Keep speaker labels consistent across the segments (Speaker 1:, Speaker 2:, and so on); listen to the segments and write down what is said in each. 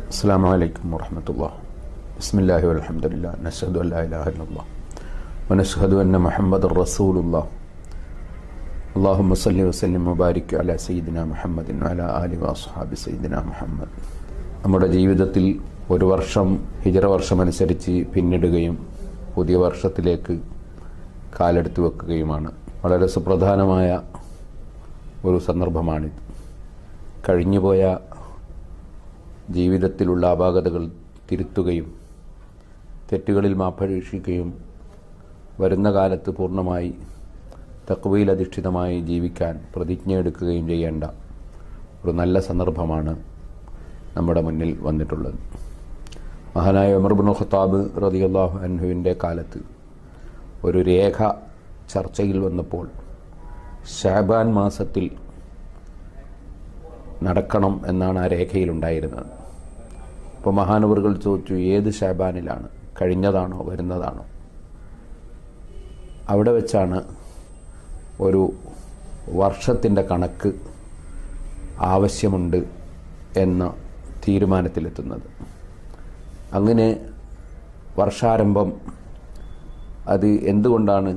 Speaker 1: السلام عليكم ورحمة الله بسم الله والحمد لله نشهد أن لا إله إلا الله ونشهد أن محمد رسول الله اللهم صل وسلم وبارك على سيدنا محمد وعلى آله وأصحاب سيدنا محمد നമ്മുടെ ജീവിതത്തിൽ ഒരു വർഷം ഹിജറ വർഷമനുസരിച്ച് പിന്നിടുകയും പുതിയ വർഷത്തിലേക്ക് കാലെടുത്ത് വെക്കുകയുമാണ് വളരെ സുപ്രധാനമായ ഒരു സന്ദർഭമാണിത് കഴിഞ്ഞുപോയ ജീവിതത്തിലുള്ള അപാകതകൾ തിരുത്തുകയും തെറ്റുകളിൽ മാപ്പരീക്ഷിക്കുകയും വരുന്ന കാലത്ത് പൂർണ്ണമായി തക്വയിൽ അധിഷ്ഠിതമായി ജീവിക്കാൻ പ്രതിജ്ഞ എടുക്കുകയും ചെയ്യേണ്ട ഒരു നല്ല സന്ദർഭമാണ് നമ്മുടെ മുന്നിൽ വന്നിട്ടുള്ളത് മഹാനായ ഉമർബുൻ ഖത്താബ് റതിയല്ലാഹു അൻഹുവിൻ്റെ കാലത്ത് ഒരു രേഖ ചർച്ചയിൽ വന്നപ്പോൾ ഷാബാൻ മാസത്തിൽ നടക്കണം എന്നാണ് ആ രേഖയിലുണ്ടായിരുന്നത് അപ്പോൾ മഹാനവറുകൾ ചോദിച്ചു ഏത് ഷാബാനിലാണ് കഴിഞ്ഞതാണോ വരുന്നതാണോ അവിടെ വെച്ചാണ് ഒരു വർഷത്തിൻ്റെ കണക്ക് ആവശ്യമുണ്ട് എന്ന തീരുമാനത്തിലെത്തുന്നത് അങ്ങനെ വർഷാരംഭം അത് എന്തുകൊണ്ടാണ്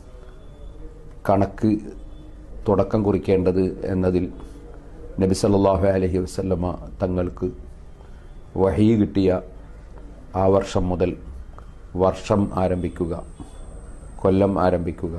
Speaker 1: കണക്ക് തുടക്കം കുറിക്കേണ്ടത് എന്നതിൽ നബി സല്ലല്ലാഹു അലൈഹി വസല്ലമ തങ്ങൾക്ക് വഹി കിട്ടിയ ആ വർഷം മുതൽ വർഷം ആരംഭിക്കുക കൊല്ലം ആരംഭിക്കുക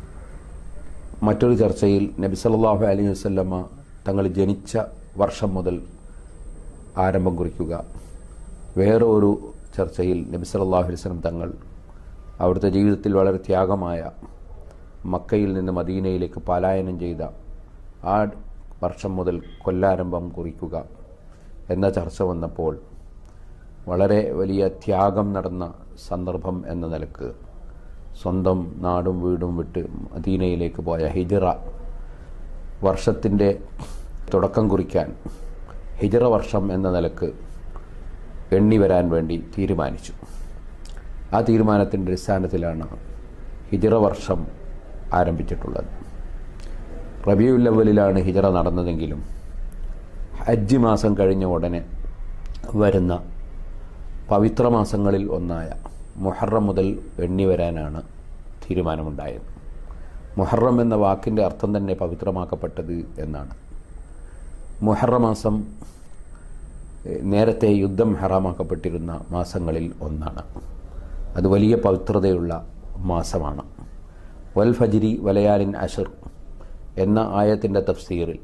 Speaker 1: മറ്റൊരു ചർച്ചയിൽ നബി സല്ലല്ലാഹു അലൈഹി വസല്ലമ തങ്ങൾ ജനിച്ച വർഷം മുതൽ ആരംഭം കുറിക്കുക വേറെ ഒരു ചർച്ചയിൽ നബി സല്ലല്ലാഹു അലൈഹി വസല്ലം തങ്ങൾ അവിടുത്തെ ജീവിതത്തിൽ വളരെ ത്യാഗമായ മക്കയിൽ നിന്ന് മദീനയിലേക്ക് പലായനം ചെയ്ത ആ വർഷം മുതൽ കൊല്ലാരംഭം കുറിക്കുക എന്ന ചർച്ച വന്നപ്പോൾ വളരെ വലിയ ത്യാഗം നടന്ന സന്ദർഭം എന്ന നിലക്ക് സ്വന്തം നാടും വീടും വിട്ട് മദീനയിലേക്ക് പോയ ഹിജറ വർഷത്തിൻ്റെ തുടക്കം കുറിക്കാൻ ഹിജറ വർഷം എന്ന നിലക്ക് എണ്ണി വരാൻ വേണ്ടി തീരുമാനിച്ചു ആ തീരുമാനത്തിൻ്റെ അടിസ്ഥാനത്തിലാണ് ഹിജറ വർഷം ആരംഭിച്ചിട്ടുള്ളത് റബിയുല്ലവലിലാണ് ഹിജറ നടന്നതെങ്കിലും ഹജ്ജ് മാസം കഴിഞ്ഞ ഉടനെ വരുന്ന പവിത്രമാസങ്ങളിൽ ഒന്നായ മുഹറം മുതൽ എണ്ണി വരാനാണ് തീരുമാനമുണ്ടായത് മുഹറം എന്ന വാക്കിൻ്റെ അർത്ഥം തന്നെ പവിത്രമാക്കപ്പെട്ടത് എന്നാണ് മുഹറ മാസം നേരത്തെ യുദ്ധം ഹറാമാക്കപ്പെട്ടിരുന്ന മാസങ്ങളിൽ ഒന്നാണ് അത് വലിയ പവിത്രതയുള്ള മാസമാണ് വൽ ഫജിരി വലയാലിൻ അഷർ എന്ന ആയത്തിൻ്റെ തഫ്സീറിൽ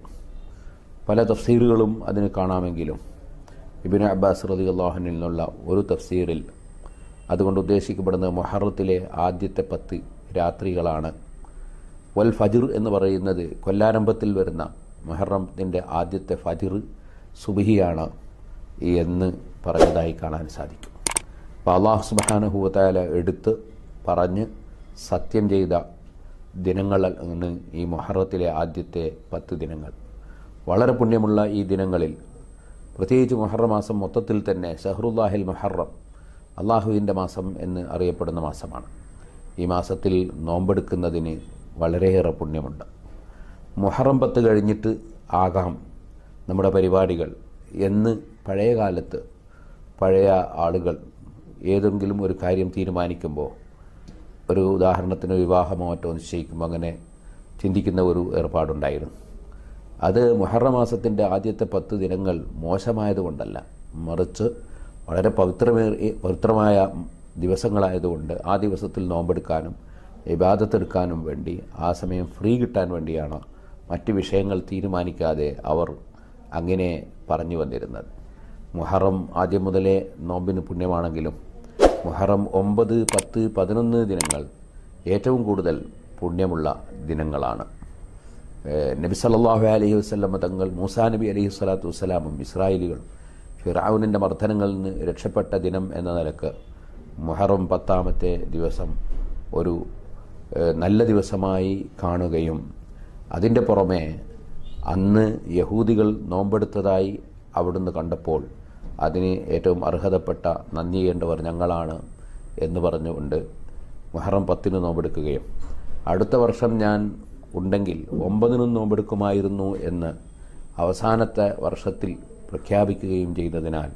Speaker 1: പല തഫ്സീറുകളും അതിന് കാണാമെങ്കിലും ഇബിൻ അബ്ബാസ് റതി അള്ളാഹുനിൽ നിന്നുള്ള ഒരു തഫ്സീറിൽ അതുകൊണ്ട് ഉദ്ദേശിക്കപ്പെടുന്നത് മൊഹറത്തിലെ ആദ്യത്തെ പത്ത് രാത്രികളാണ് വൽ ഫജിർ എന്ന് പറയുന്നത് കൊല്ലാരംഭത്തിൽ വരുന്ന മൊഹറത്തിൻ്റെ ആദ്യത്തെ ഫജിർ സുബിഹിയാണ് എന്ന് പറഞ്ഞതായി കാണാൻ സാധിക്കും അപ്പോൾ അള്ളാഹു സുബാനഹുവത്തായ എടുത്ത് പറഞ്ഞ് സത്യം ചെയ്ത ദിനങ്ങളാണ് ഈ മൊഹറത്തിലെ ആദ്യത്തെ പത്ത് ദിനങ്ങൾ വളരെ പുണ്യമുള്ള ഈ ദിനങ്ങളിൽ പ്രത്യേകിച്ച് മൊഹറ മാസം മൊത്തത്തിൽ തന്നെ ഷഹറുല്ലാഹിൽ മൊഹറം അള്ളാഹുവിൻ്റെ മാസം എന്ന് അറിയപ്പെടുന്ന മാസമാണ് ഈ മാസത്തിൽ നോമ്പെടുക്കുന്നതിന് വളരെയേറെ പുണ്യമുണ്ട് മൊഹറം പത്ത് കഴിഞ്ഞിട്ട് ആകാം നമ്മുടെ പരിപാടികൾ എന്ന് പഴയ കാലത്ത് പഴയ ആളുകൾ ഏതെങ്കിലും ഒരു കാര്യം തീരുമാനിക്കുമ്പോൾ ഒരു ഉദാഹരണത്തിന് വിവാഹമോ മറ്റോ നിശ്ചയിക്കുമ്പോൾ അങ്ങനെ ചിന്തിക്കുന്ന ഒരു ഏർപ്പാടുണ്ടായിരുന്നു അത് മുഹറ മാസത്തിൻ്റെ ആദ്യത്തെ പത്ത് ദിനങ്ങൾ മോശമായതുകൊണ്ടല്ല മറിച്ച് വളരെ പവിത്രമേറിയ പവിത്രമായ ദിവസങ്ങളായതുകൊണ്ട് ആ ദിവസത്തിൽ നോമ്പെടുക്കാനും ഇബാദത്തെടുക്കാനും വേണ്ടി ആ സമയം ഫ്രീ കിട്ടാൻ വേണ്ടിയാണ് മറ്റ് വിഷയങ്ങൾ തീരുമാനിക്കാതെ അവർ അങ്ങനെ പറഞ്ഞു വന്നിരുന്നത് മുഹറം ആദ്യം മുതലേ നോമ്പിന് പുണ്യമാണെങ്കിലും മുഹറം ഒമ്പത് പത്ത് പതിനൊന്ന് ദിനങ്ങൾ ഏറ്റവും കൂടുതൽ പുണ്യമുള്ള ദിനങ്ങളാണ് നബി സല്ലാഹു അലൈഹി വസ്ലമ തങ്ങൾ മൂസാ നബി അലൈഹി സ്വലാത്തു വസ്സലാമും ഇസ്രായേലികളും ഫിറാവുനിൻ്റെ മർദ്ദനങ്ങളിൽ നിന്ന് രക്ഷപ്പെട്ട ദിനം എന്ന നിലക്ക് മുഹറം പത്താമത്തെ ദിവസം ഒരു നല്ല ദിവസമായി കാണുകയും അതിൻ്റെ പുറമെ അന്ന് യഹൂദികൾ നോമ്പെടുത്തതായി അവിടുന്ന് കണ്ടപ്പോൾ അതിന് ഏറ്റവും അർഹതപ്പെട്ട നന്ദി ചെയ്യേണ്ടവർ ഞങ്ങളാണ് എന്ന് പറഞ്ഞുകൊണ്ട് മുഹറം പത്തിന് നോമ്പെടുക്കുകയും അടുത്ത വർഷം ഞാൻ ഉണ്ടെങ്കിൽ ഒമ്പതിനും നോമ്പെടുക്കുമായിരുന്നു എന്ന് അവസാനത്തെ വർഷത്തിൽ പ്രഖ്യാപിക്കുകയും ചെയ്തതിനാൽ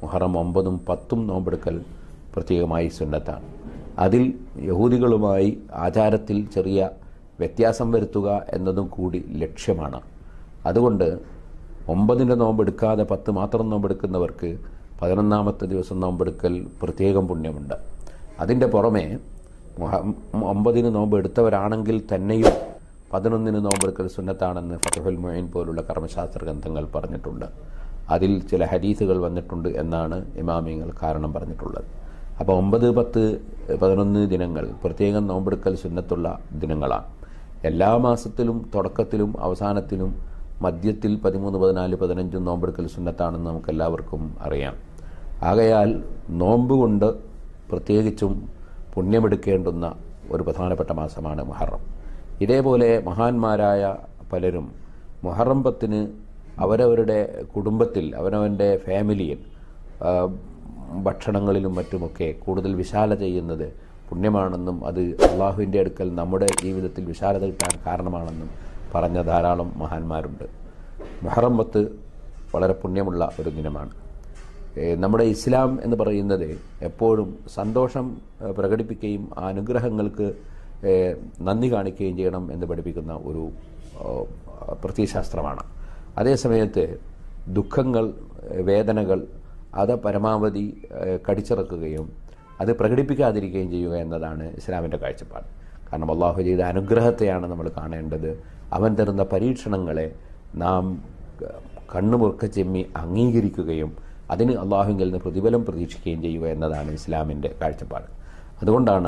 Speaker 1: മുഹറം ഒമ്പതും പത്തും നോമ്പെടുക്കൽ പ്രത്യേകമായി സുന്നത്താണ് അതിൽ യഹൂദികളുമായി ആചാരത്തിൽ ചെറിയ വ്യത്യാസം വരുത്തുക എന്നതും കൂടി ലക്ഷ്യമാണ് അതുകൊണ്ട് ഒമ്പതിൻ്റെ നോമ്പെടുക്കാതെ പത്ത് മാത്രം നോമ്പെടുക്കുന്നവർക്ക് പതിനൊന്നാമത്തെ ദിവസം നോമ്പെടുക്കൽ പ്രത്യേകം പുണ്യമുണ്ട് അതിൻ്റെ പുറമെ മുഹ- ഒമ്പതിന് നോമ്പ് എടുത്തവരാണെങ്കിൽ തന്നെയും പതിനൊന്നിന് നോമ്പെടുക്കൽ സുന്നത്താണെന്ന് ഫതഹുൽ മൊയിൻ പോലുള്ള കർമ്മശാസ്ത്ര ഗ്രന്ഥങ്ങൾ പറഞ്ഞിട്ടുണ്ട് അതിൽ ചില ഹദീസുകൾ വന്നിട്ടുണ്ട് എന്നാണ് ഇമാമിയങ്ങൾ കാരണം പറഞ്ഞിട്ടുള്ളത് അപ്പോൾ ഒമ്പത് പത്ത് പതിനൊന്ന് ദിനങ്ങൾ പ്രത്യേകം നോമ്പെടുക്കൽ സുന്നത്തുള്ള ദിനങ്ങളാണ് എല്ലാ മാസത്തിലും തുടക്കത്തിലും അവസാനത്തിലും മധ്യത്തിൽ പതിമൂന്ന് പതിനാല് പതിനഞ്ചും നോമ്പെടുക്കൽ സുന്നത്താണെന്ന് നമുക്കെല്ലാവർക്കും അറിയാം ആകയാൽ നോമ്പ് കൊണ്ട് പ്രത്യേകിച്ചും പുണ്യമെടുക്കേണ്ടുന്ന ഒരു പ്രധാനപ്പെട്ട മാസമാണ് മുഹറം ഇതേപോലെ മഹാന്മാരായ പലരും മുഹറം പത്തിന് അവരവരുടെ കുടുംബത്തിൽ അവനവൻ്റെ ഫാമിലിയിൽ ആ, ഭക്ഷണങ്ങളിലും മറ്റുമൊക്കെ കൂടുതൽ വിശാല ചെയ്യുന്നത് പുണ്യമാണെന്നും അത് അള്ളാഹുവിൻ്റെ അടുക്കൽ നമ്മുടെ ജീവിതത്തിൽ വിശാലത കിട്ടാൻ കാരണമാണെന്നും പറഞ്ഞ ധാരാളം മഹാന്മാരുണ്ട് മുഹറം പത്ത് വളരെ പുണ്യമുള്ള ഒരു ദിനമാണ് ഏ, നമ്മുടെ ഇസ്ലാം എന്ന് പറയുന്നത് എപ്പോഴും സന്തോഷം ഏ, പ്രകടിപ്പിക്കുകയും ആ അനുഗ്രഹങ്ങൾക്ക് ഏ, നന്ദി കാണിക്കുകയും ചെയ്യണം എന്ന് പഠിപ്പിക്കുന്ന ഒരു ഓ, പ്രത്യയശാസ്ത്രമാണ് അതേസമയത്ത് ദുഃഖങ്ങൾ ഏ, വേദനകൾ അത് പരമാവധി ഏ, കടിച്ചിറക്കുകയും അത് പ്രകടിപ്പിക്കാതിരിക്കുകയും ചെയ്യുക എന്നതാണ് ഇസ്ലാമിൻ്റെ കാഴ്ചപ്പാട് കാരണം അള്ളാഹു ചെയ്ത അനുഗ്രഹത്തെയാണ് നമ്മൾ കാണേണ്ടത് അവൻ തരുന്ന പരീക്ഷണങ്ങളെ നാം കണ്ണുമുറുക്ക ചെമ്മി അംഗീകരിക്കുകയും അതിന് അള്ളാഹുവിൽ നിന്ന് പ്രതിഫലം പ്രതീക്ഷിക്കുകയും ചെയ്യുക എന്നതാണ് ഇസ്ലാമിൻ്റെ കാഴ്ചപ്പാട് അതുകൊണ്ടാണ്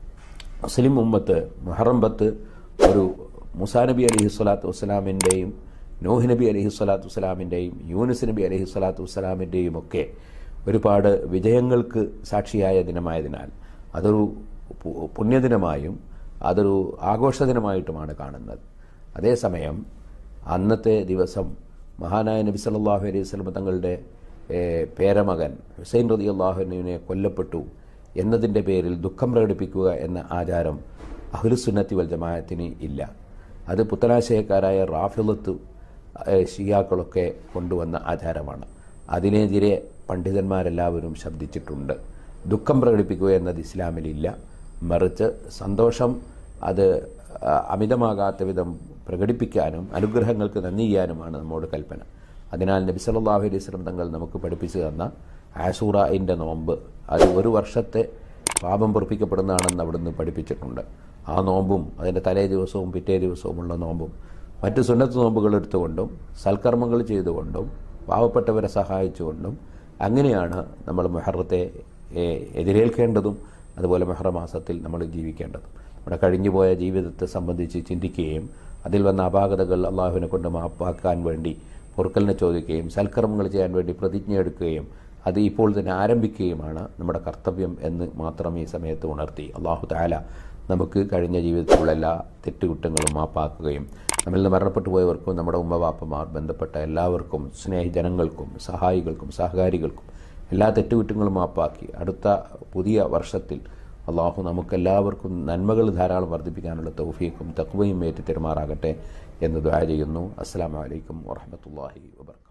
Speaker 1: മുസ്ലിം ഉമ്മത്ത് മുഹറം പത്ത് ഒരു മുസാ നബി അലഹി സ്വലാത്തു വസ്സലാമിൻ്റെയും നോഹ് നബി അലഹി സ്വലാത്തു വസ്സലാമിൻ്റെയും യൂനുസ് നബി അലഹി സ്വലാത്തു വസ്സലാമിൻ്റെയും ഒക്കെ ഒരുപാട് വിജയങ്ങൾക്ക് സാക്ഷിയായ ദിനമായതിനാൽ അതൊരു പു- പുണ്യദിനമായും അതൊരു ആഘോഷദിനമായിട്ടുമാണ് കാണുന്നത് അതേസമയം അന്നത്തെ ദിവസം മഹാനായ നബി സല്ലല്ലാഹു അലൈഹി വസല്ലം തങ്ങളുടെ ഏഹ്, പേരമകൻ ഹുസൈൻ റതി അള്ളാഹുവിനെ കൊല്ലപ്പെട്ടു എന്നതിൻ്റെ പേരിൽ ദുഃഖം പ്രകടിപ്പിക്കുക എന്ന ആചാരം അഹ്ലുസുന്നത്തി വൽ ജമാഅത്തിന് ഇല്ല അത് പുത്തനാശയക്കാരായ റാഫിലത്ത് ഏഹ്, ഷിയാക്കളൊക്കെ കൊണ്ടുവന്ന ആചാരമാണ് അതിനെതിരെ പണ്ഡിതന്മാരെല്ലാവരും ശബ്ദിച്ചിട്ടുണ്ട് ദുഃഖം പ്രകടിപ്പിക്കുക എന്നത് ഇസ്ലാമിലില്ല മറിച്ച് സന്തോഷം അത് ആ, അമിതമാകാത്ത വിധം പ്രകടിപ്പിക്കാനും അനുഗ്രഹങ്ങൾക്ക് നന്ദി ചെയ്യാനുമാണ് നമ്മോട് കൽപ്പന അതിനാൽ നബി സല്ലല്ലാഹു അലൈഹി വസല്ലം തങ്ങൾ നമുക്ക് പഠിപ്പിച്ചു തന്ന ആസൂറയിൻ്റെ നോമ്പ് അത് ഒരു വർഷത്തെ പാപം പൊറപ്പിക്കപ്പെടുന്നതാണെന്ന് അവിടുന്ന് പഠിപ്പിച്ചിട്ടുണ്ട് ആ നോമ്പും അതിൻ്റെ തലേ ദിവസവും പിറ്റേ ദിവസവുമുള്ള നോമ്പും മറ്റ് സുന്നത്ത് നോമ്പുകൾ എടുത്തുകൊണ്ടും സൽക്കർമ്മങ്ങൾ ചെയ്തുകൊണ്ടും പാവപ്പെട്ടവരെ സഹായിച്ചുകൊണ്ടും അങ്ങനെയാണ് നമ്മൾ മെഹറത്തെ ഏ, എതിരേൽക്കേണ്ടതും അതുപോലെ മെഹറ മാസത്തിൽ നമ്മൾ ജീവിക്കേണ്ടതും നമ്മുടെ കഴിഞ്ഞുപോയ ജീവിതത്തെ സംബന്ധിച്ച് ചിന്തിക്കുകയും അതിൽ വന്ന അപാകതകൾ അള്ളാഹുവിനെ കൊണ്ട് മാപ്പാക്കാൻ വേണ്ടി പൊറുക്കലിനെ ചോദിക്കുകയും സൽക്കർമ്മങ്ങൾ ചെയ്യാൻ വേണ്ടി പ്രതിജ്ഞ എടുക്കുകയും അത് ഇപ്പോൾ തന്നെ ആരംഭിക്കുകയുമാണ് നമ്മുടെ കർത്തവ്യം എന്ന് മാത്രം ഈ സമയത്ത് ഉണർത്തി അള്ളാഹു താല നമുക്ക് കഴിഞ്ഞ ജീവിതത്തിലുള്ള എല്ലാ തെറ്റുകുറ്റങ്ങളും മാപ്പാക്കുകയും നമ്മിൽ നിന്ന് മരണപ്പെട്ടു പോയവർക്കും നമ്മുടെ ഉമ്മവാപ്പമാർ ബന്ധപ്പെട്ട എല്ലാവർക്കും സ്നേഹജനങ്ങൾക്കും സഹായികൾക്കും സഹകാരികൾക്കും എല്ലാ തെറ്റുകുറ്റങ്ങളും മാപ്പാക്കി അടുത്ത പുതിയ വർഷത്തിൽ അള്ളാഹു നമുക്കെല്ലാവർക്കും നന്മകൾ ധാരാളം വർദ്ധിപ്പിക്കാനുള്ള തൗഫീഖും തക്വയും ഏറ്റി തെരുമാറാകട്ടെ എന്ന് ദ്വാ ചെയ്യുന്നു അസ്സാം വലൈക്കും വാഹമത്തല്ലാഹി വാബർക്കാത്തു